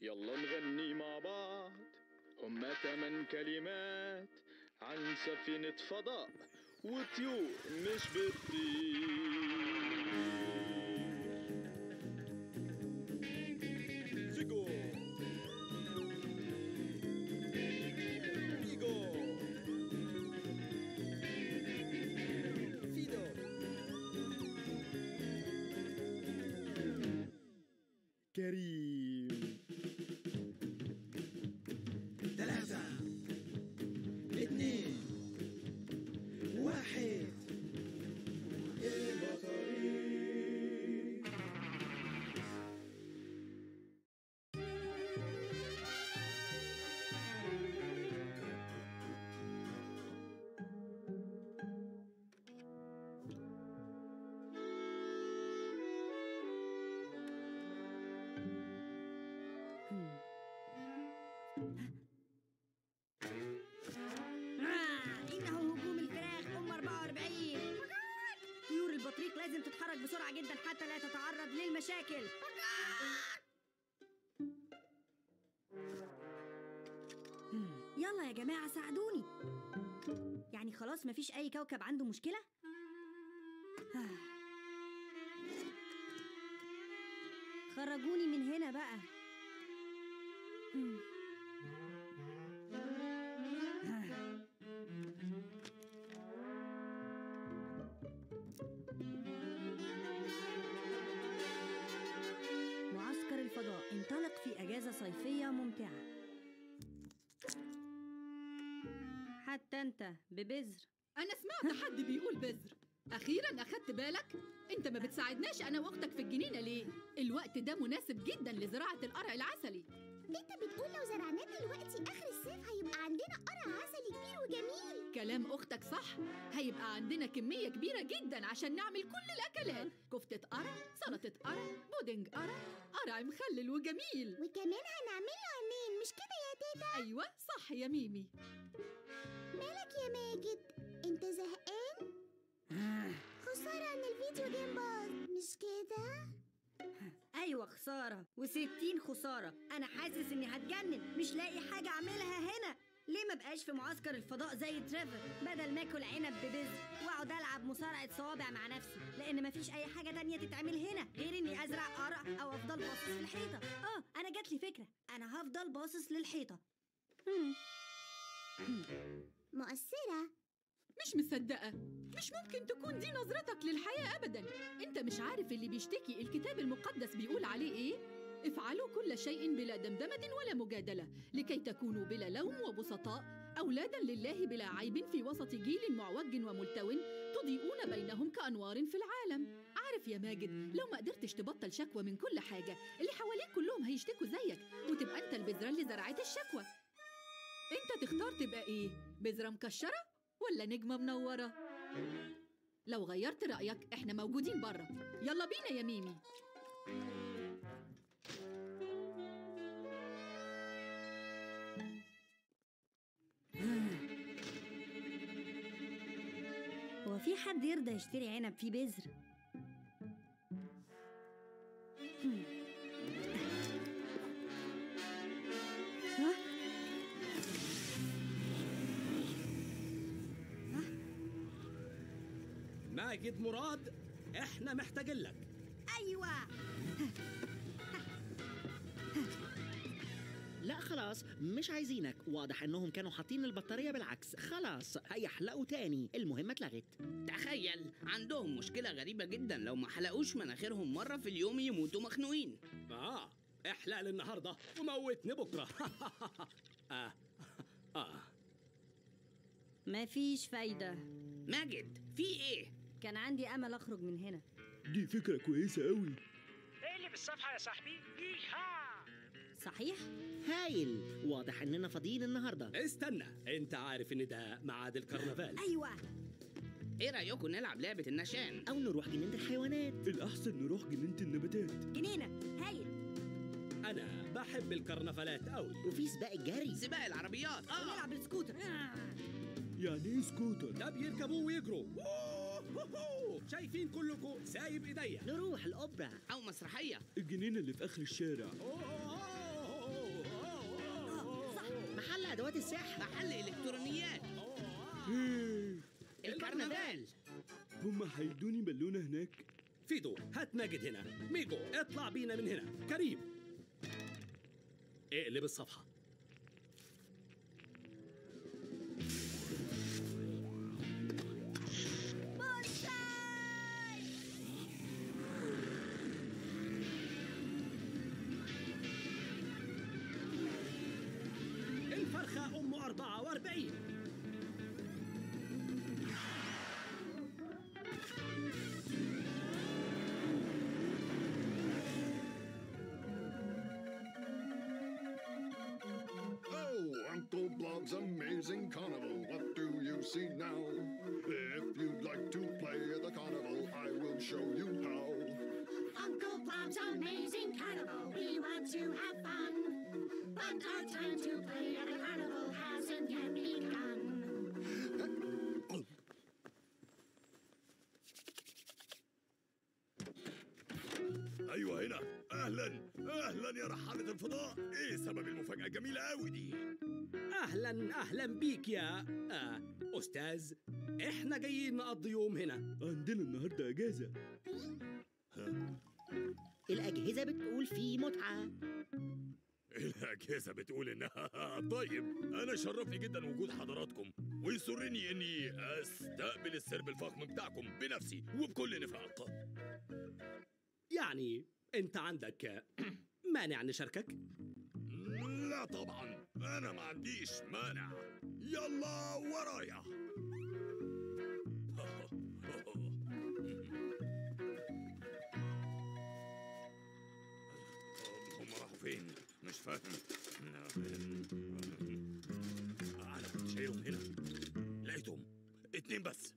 يلا نغني مع بعض هما تمن كلمات عن سفينة فضاء وطيور مش بتطير زيجو ميجو فيدو كريم ثلاثة اثنين واحد آه، إنه هجوم الفراخ أم 44 طيور البطريق لازم تتحرك بسرعة جدا حتى لا تتعرض للمشاكل يلا يا جماعة ساعدوني يعني خلاص مفيش أي كوكب عنده مشكلة؟ خرجوني من هنا بقى معسكر الفضاء انطلق في أجازة صيفية ممتعة حتى أنت ببذر أنا سمعت حد بيقول بذر أخيرا أخدت بالك؟ أنت ما بتساعدناش أنا وأختك في الجنينة ليه؟ الوقت ده مناسب جدا لزراعة القرع العسلي انت بتقول لو زرعناه دلوقتي اخر الصيف هيبقى عندنا قرع عسلي كبير وجميل كلام أختك صح هيبقى عندنا كمية كبيرة جدا عشان نعمل كل الأكلات كفتة قرع سلطة قرع بودنج قرع قرع مخلل وجميل وكمان هنعمله عينين مش كده يا تيتا أيوة صح يا ميمي مالك يا ماجد انت زهقان خسارة ان الفيديو جيم باظ مش كده أيوة خسارة وستين خسارة أنا حاسس إني هتجنن مش لاقي حاجة أعملها هنا ليه ما بقاش في معسكر الفضاء زي تريفر بدل ما اكل عنب ببذر واقعد العب مصارعه صوابع مع نفسي لان مفيش اي حاجه تانية تتعمل هنا غير اني ازرع قرع او افضل باصص للحيطه اه انا جات لي فكره انا هفضل باصص للحيطه هم. مؤثرة مش مصدقة مش ممكن تكون دي نظرتك للحياة أبدا أنت مش عارف اللي بيشتكي الكتاب المقدس بيقول عليه إيه؟ افعلوا كل شيء بلا دمدمة ولا مجادلة لكي تكونوا بلا لوم وبسطاء أولادا لله بلا عيب في وسط جيل معوج وملتو تضيئون بينهم كأنوار في العالم عارف يا ماجد لو ما قدرتش تبطل شكوى من كل حاجة اللي حواليك كلهم هيشتكوا زيك وتبقى أنت البذرة اللي زرعت الشكوى أنت تختار تبقى إيه؟ بذرة مكشرة ولا نجمة منورة؟ لو غيرت رأيك احنا موجودين بره يلا بينا يا ميمي هو في حد يرضى يشتري عنب فيه بذر هم. ها؟ ماجد مراد احنا محتاجين لك ايوه لا خلاص مش عايزينك واضح انهم كانوا حاطين البطارية بالعكس خلاص هيحلقوا تاني المهمة اتلغت تخيل عندهم مشكلة غريبة جدا لو ما حلقوش مناخيرهم مرة في اليوم يموتوا مخنوقين اه احلق لي النهارده وموتني بكره اه اه مفيش فايده ماجد في ايه؟ كان عندي امل اخرج من هنا دي فكرة كويسة قوي اقلب الصفحة يا صاحبي ييها صحيح هايل واضح اننا فاضيين النهاردة استنى انت عارف ان ده ميعاد الكرنفال ايوه ايه رأيكم نلعب لعبة النشان؟ او نروح جنينة الحيوانات الأحسن نروح جنينة النباتات جنينه هايل انا بحب الكرنفالات قوي وفي سباق الجري سباق العربيات اه ونلعب السكوتر آه. يعني ايه سكوتر؟ ده بيركبوه ويجروا أوه، شايفين كلكم سايب ايديا نروح الأوبرا او مسرحية الجنينة اللي في آخر الشارع أوه، ادوات السحر محل الكترونيات الكرنفال هم هيدوني بالونه هناك فيدو هات ماجد هنا ميجو اطلع بينا من هنا كريم اقلب الصفحه الفرخة أم 44 Oh, Uncle Blob's amazing carnival. What do you see now? If you'd like to play at the carnival, I will show you how. Uncle Bob's amazing carnival. We want to have fun. But our time to play at the carnival hasn't yet begun. ايوه هنا اهلا اهلا يا رحالة الفضاء ايه سبب المفاجأة الجميلة قوي دي اهلا اهلا بيك يا آه استاذ احنا جايين نقضي يوم هنا عندنا النهارده اجازه الاجهزه بتقول في متعه الأجهزة بتقول إنها طيب أنا شرفني جدا وجود حضراتكم ويسرني إني أستقبل السرب الفخم بتاعكم بنفسي وبكل نفاق يعني انت عندك مانع نشاركك لا طبعا أنا ما عنديش مانع يلا ورايا هم راحوا فين؟ مش فاهم أنا كنت شايلهم هنا لقيتهم اتنين بس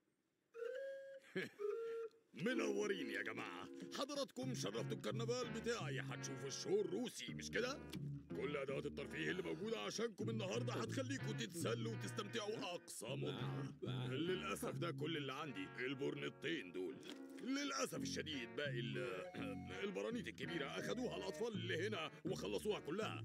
منورين يا جماعة حضراتكم شرفتوا الكرنفال بتاعي هتشوفوا الشو الروسي مش كده؟ كل أدوات الترفيه اللي موجودة عشانكم النهاردة هتخليكم تتسلوا وتستمتعوا أقصى متعة للأسف ده كل اللي عندي البورنتين دول للأسف الشديد باقي ال- البرانيت الكبيرة أخدوها الأطفال اللي هنا وخلصوها كلها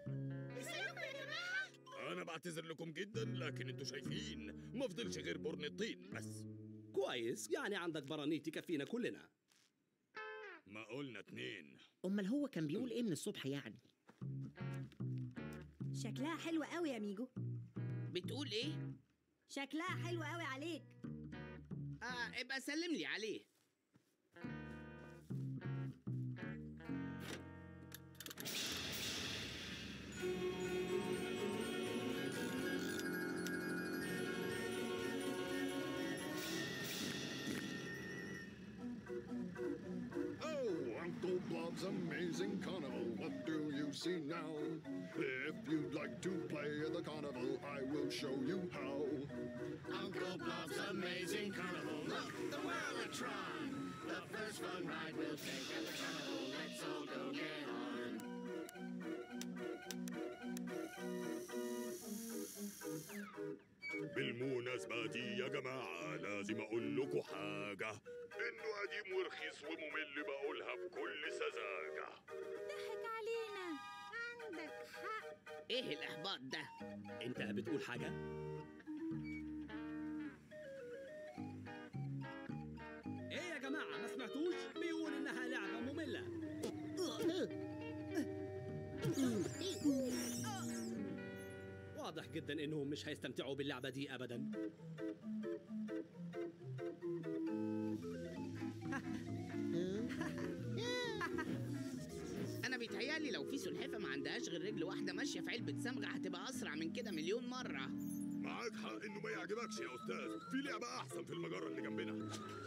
أنا بعتذر لكم جدا لكن انتوا شايفين ما فضلش غير بورنتين بس كويس يعني عندك برانيت تكفينا كلنا ما قلنا اتنين امال هو كان بيقول ايه من الصبح يعني شكلها حلو قوي يا ميجو بتقول ايه شكلها حلو قوي عليك اه ابقى سلم لي عليه Oh, Uncle Blob's amazing carnival. What do you see now? If you'd like to play at the carnival, I will show you how. Uncle Blob's amazing carnival. Look, the Worldtron. The first fun ride we'll take at the carnival. Let's all go get on. بالمناسبة دي يا جماعة لازم أقول لكم حاجة إنه قديم ورخيص وممل بقولها بكل سذاجة ضحك علينا عندك حق ايه الاحباط ده انت بتقول حاجه ايه يا جماعه ما سمعتوش بيقول انها لعبه ممله واضح جدا انهم مش هيستمتعوا باللعبه دي ابدا انا بيتهيالي لو في سلحفه ما عندهاش غير رجل واحده ماشيه في علبه صمغه هتبقى اسرع من كده مليون مره معاك حق إنه ما يعجبكش يا أستاذ في لعبة أحسن في المجرة اللي جنبنا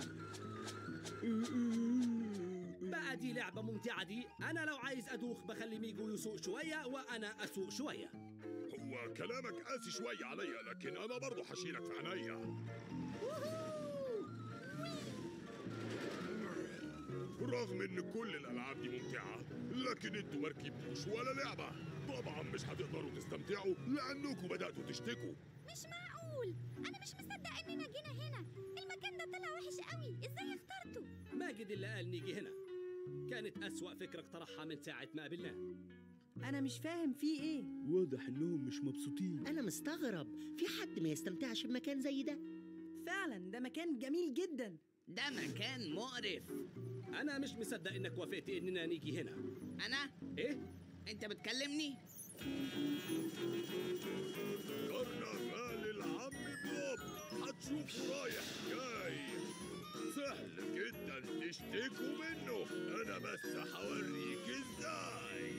بقى دي لعبه ممتعه دي انا لو عايز ادوخ بخلي ميجو يسوق شويه وانا اسوق شويه هو كلامك قاسي شوية عليا لكن أنا برضه هشيلك في عينيا رغم ان كل الالعاب دي ممتعه لكن انتوا ما ركبتوش ولا لعبه طبعا مش هتقدروا تستمتعوا لانكم بداتوا تشتكوا مش معقول انا مش مصدق اننا جينا هنا المكان ده طلع وحش قوي ازاي اخترته ماجد اللي قال نيجي هنا كانت أسوأ فكرة اقترحها من ساعة ما قابلناه انا مش فاهم في ايه واضح انهم مش مبسوطين انا مستغرب في حد ما يستمتعش بمكان زي ده فعلا ده مكان جميل جدا ده مكان مقرف انا مش مصدق انك وافقت اننا نيجي هنا انا ايه انت بتكلمني كرنفال العم بلوب هتشوفه رايح جاي سهل جدا تشتكوا منه انا بس هوريك ازاي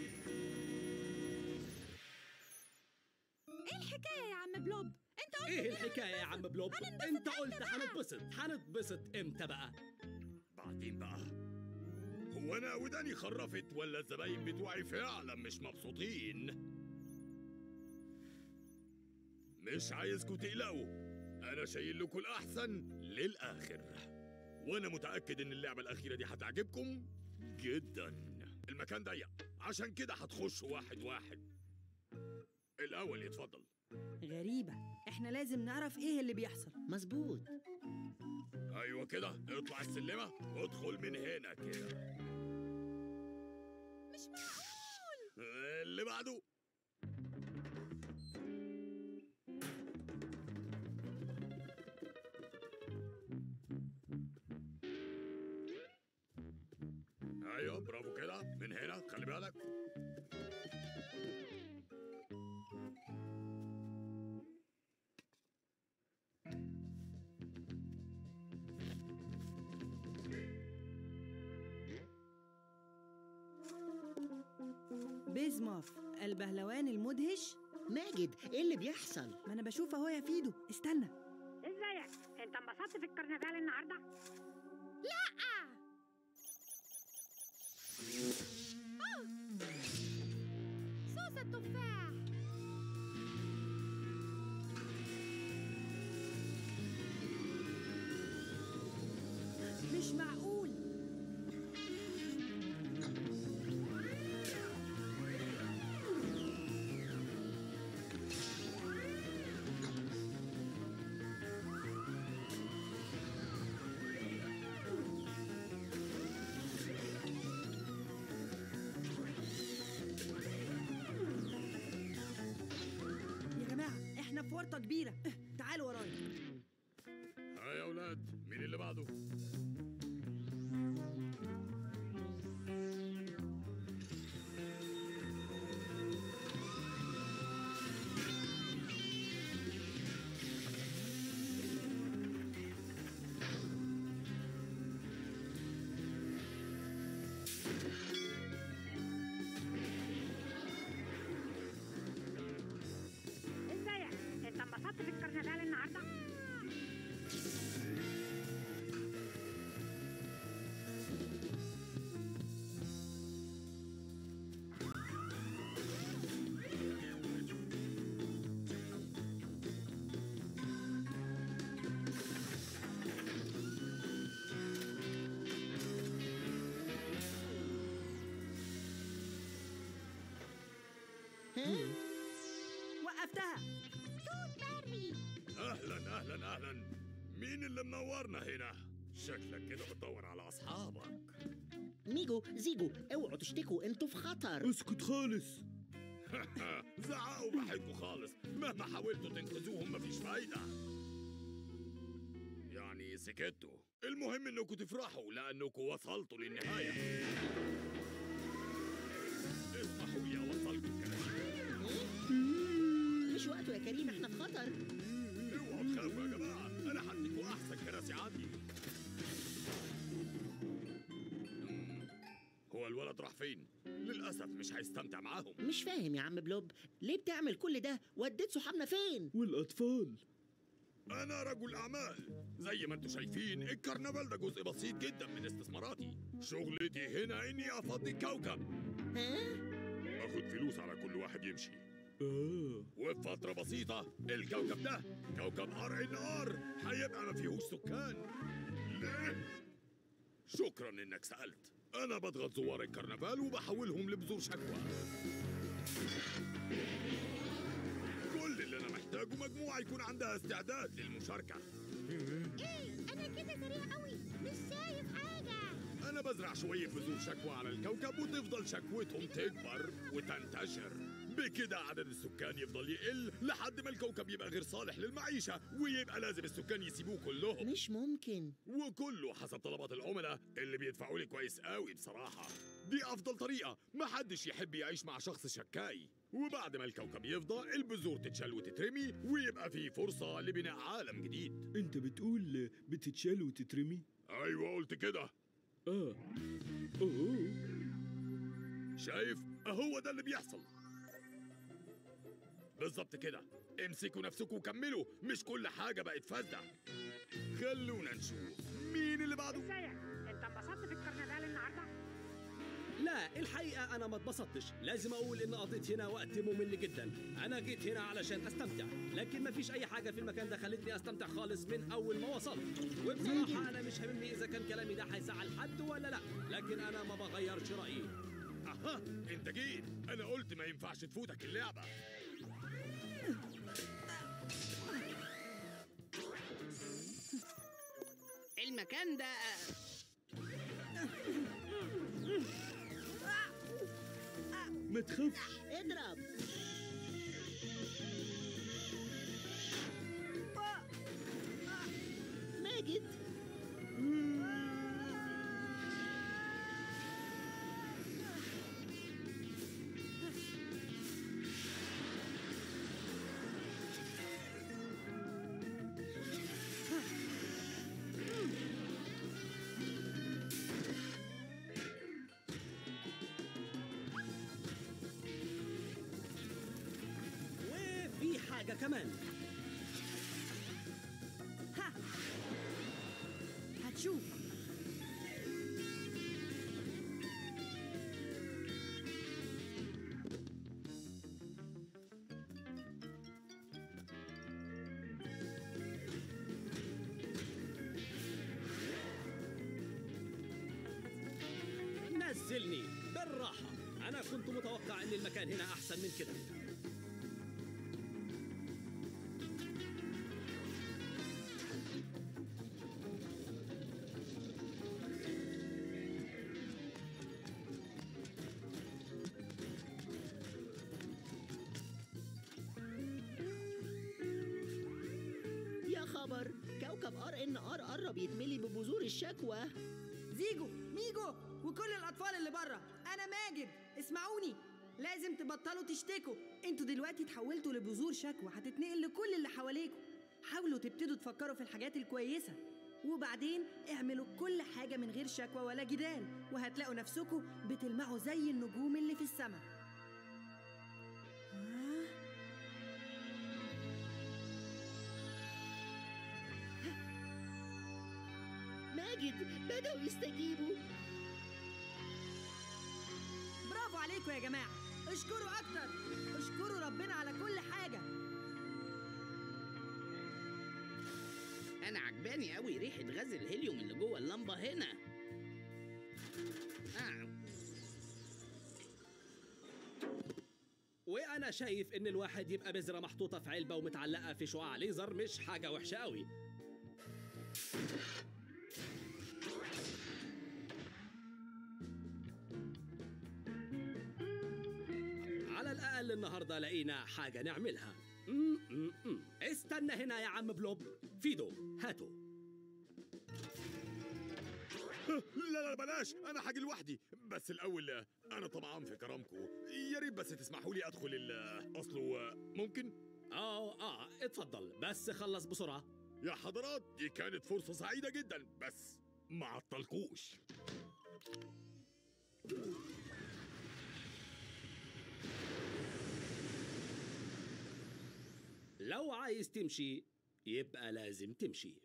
ايه الحكايه يا عم بلوب انت قلت ايه الحكايه يا عم بلوب انت قلت هنتبسط هنتبسط امتى بقى بعدين بقى هو انا وداني خرفت ولا الزباين بتوعي فعلا مش مبسوطين مش عايزكوا تقلقوا انا شايل لكم الاحسن للاخر وانا متاكد ان اللعبه الاخيره دي هتعجبكم جدا المكان ضيق عشان كده هتخشوا واحد واحد الاول يتفضل غريبة احنا لازم نعرف ايه اللي بيحصل مظبوط ايوه كده اطلع السلمه وادخل من هنا كده مش معقول اللي بعده ايوه برافو كده من هنا خلي بالك بيزموف البهلوان المدهش ماجد ايه اللي بيحصل ما انا بشوف اهو يا فيدو استنى ازيك انت انبسطت في الكرنفال النهارده صوص التفاح مش معقول يا جماعة احنا في ورطة كبيرة اه، تعالوا ورايا ها يا اولاد مين اللي بعده ازيك انت انبسطت في الكرنفال النهارده وقفتها اهلا اهلا اهلا مين اللي منورنا هنا شكلك كده بتدور على اصحابك ميجو زيجو اوعوا تشتكوا انتوا في خطر اسكت خالص زعقوا براحتكم خالص مهما حاولتوا تنقذوهم مفيش فايدة يعني سكتوا المهم انكم تفرحوا لانكم وصلتوا للنهاية اسمحوا لي اوصلكم كراسي مش وقته يا كريم احنا في خطر اوعوا تخافوا يا جماعة انا هديكوا احسن كراسي عندي مم. هو الولد راح فين؟ للأسف مش هيستمتع معاهم مش فاهم يا عم بلوب ليه بتعمل كل ده وديت صحابنا فين والاطفال أنا رجل أعمال زي ما انتوا شايفين الكرنفال ده جزء بسيط جدا من استثماراتي شغلتي هنا إني أفضي الكوكب ها باخد فلوس على كل واحد يمشي اه وفي فترة بسيطة الكوكب ده كوكب ار ان ار هيبقى ما فيهوش سكان ليه؟ شكرا انك سألت انا بضغط زوار الكرنفال وبحولهم لبذور شكوى كل اللي انا محتاجه مجموعة يكون عندها استعداد للمشاركة ايه انا كده سريع قوي مش شايف حاجة انا بزرع شويه بذور شكوى على الكوكب وتفضل شكوتهم تكبر وتنتشر بكده عدد السكان يفضل يقل لحد ما الكوكب يبقى غير صالح للمعيشه ويبقى لازم السكان يسيبوه كلهم مش ممكن وكله حسب طلبات العملاء اللي بيدفعوا لي كويس قوي بصراحة دي أفضل طريقة محدش يحب يعيش مع شخص شكاي وبعد ما الكوكب يفضى البذور تتشال وتترمي ويبقى في فرصة لبناء عالم جديد انت بتقول بتتشال وتترمي أيوة قلت كده اه اوه شايف أهو ده اللي بيحصل بالظبط كده امسكوا نفسكم وكملوا مش كل حاجة بقت فاسدة خلونا نشوف مين اللي بعده ازيك انت انبسطت في الكرنفال النهارده لا الحقيقة أنا ما اتبسطتش لازم أقول إن قضيت هنا وقت ممل جدا أنا جيت هنا علشان أستمتع لكن ما فيش أي حاجة في المكان ده خلتني أستمتع خالص من أول ما وصلت وبصراحة أنا مش هاممني إذا كان كلامي ده هيزعل حد ولا لا لكن أنا ما بغيرش رأيي أها أنت جيت أنا قلت ما ينفعش تفوتك اللعبة المكان ده ما تخافش اضرب ماجد وفي حاجة كمان ها هتشوف نزلني بالراحة أنا كنت متوقع إن المكان هنا أحسن من كده يا خبر كوكب ار ان ار قرب يتملي ببذور الشكوى زيجو ميجو وكل الاطفال اللي بره انا ماجد اسمعوني لازم تبطلوا تشتكوا انتوا دلوقتي اتحولتوا لبذور شكوى هتتنقل لكل اللي حواليكوا حاولوا تبتدوا تفكروا في الحاجات الكويسه وبعدين اعملوا كل حاجه من غير شكوى ولا جدال وهتلاقوا نفسكم بتلمعوا زي النجوم اللي في السماء آه. ماجد بدأوا يستجيبوا برافو عليكم يا جماعه اشكروا اكتر اشكروا ربنا على كل حاجه انا عجباني قوي ريحه غاز الهيليوم اللي جوه اللمبه هنا آه. وأنا شايف إن الواحد يبقى بذرة محطوطة في علبة ومتعلقة في شعاع ليزر مش حاجة وحشة قوي على الأقل النهاردة لقينا حاجة نعملها م -م -م. استنى هنا يا عم بلوب فيدو هاتو لا لا بلاش انا هاجي لوحدي بس الاول انا طبعا في كرامكم يا ريت بس تسمحوا لي ادخل ال- اصله ممكن اه اه اتفضل بس خلص بسرعة يا حضرات دي كانت فرصه سعيده جدا بس ما عطلكوش لو عايز تمشي يبقى لازم تمشي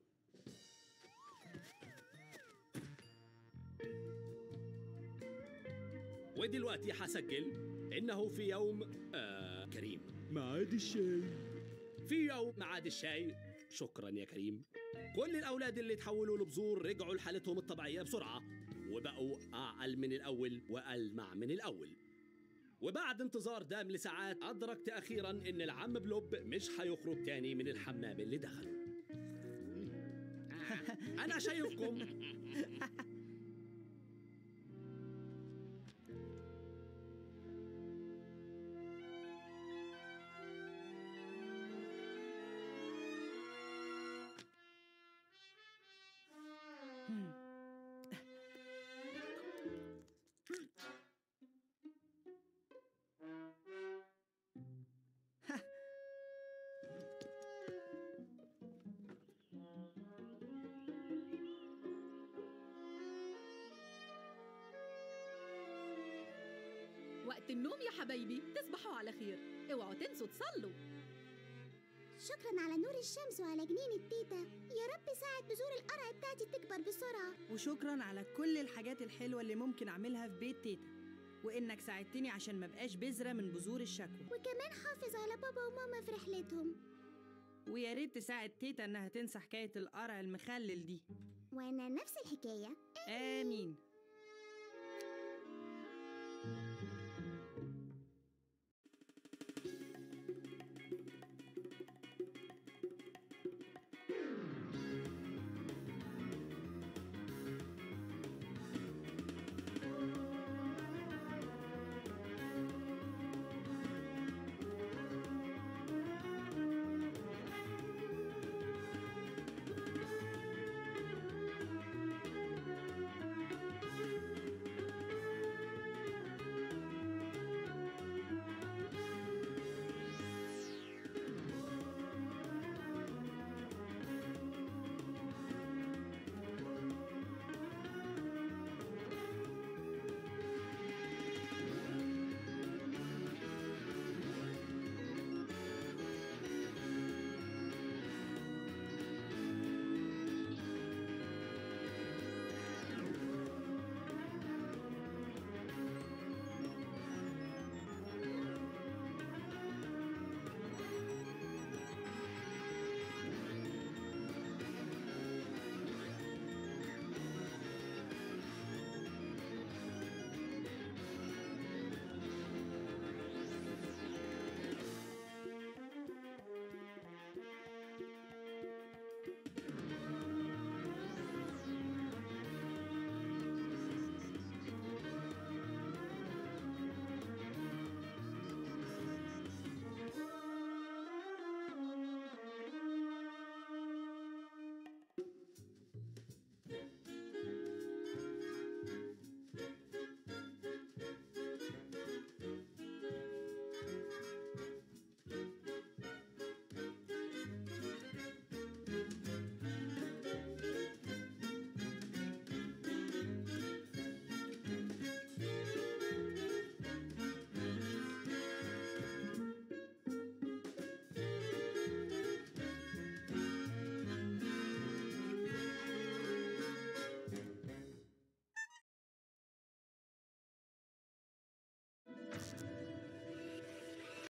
ودلوقتي هسجل انه في يوم آه كريم معاد الشاي في يوم معاد الشاي شكرا يا كريم كل الاولاد اللي تحولوا لبذور رجعوا لحالتهم الطبيعيه بسرعه وبقوا اعقل من الاول والمع من الاول وبعد انتظار دام لساعات أدركت أخيرا إن العم بلوب مش هيخرج تاني من الحمام اللي دخله أنا شايفكم النوم يا حبايبي تصبحوا على خير اوعوا تنسوا تصلوا شكرا على نور الشمس وعلى جنين التيتا يا رب ساعد بذور القرع بتاعتي تكبر بسرعة وشكرا على كل الحاجات الحلوة اللي ممكن أعملها في بيت تيتا وإنك ساعدتني عشان ما بقاش بذرة من بذور الشكوى وكمان حافظ على بابا وماما في رحلتهم ويا ريت تساعد تيتا إنها تنسى حكاية القرع المخلل دي وأنا نفس الحكاية آمين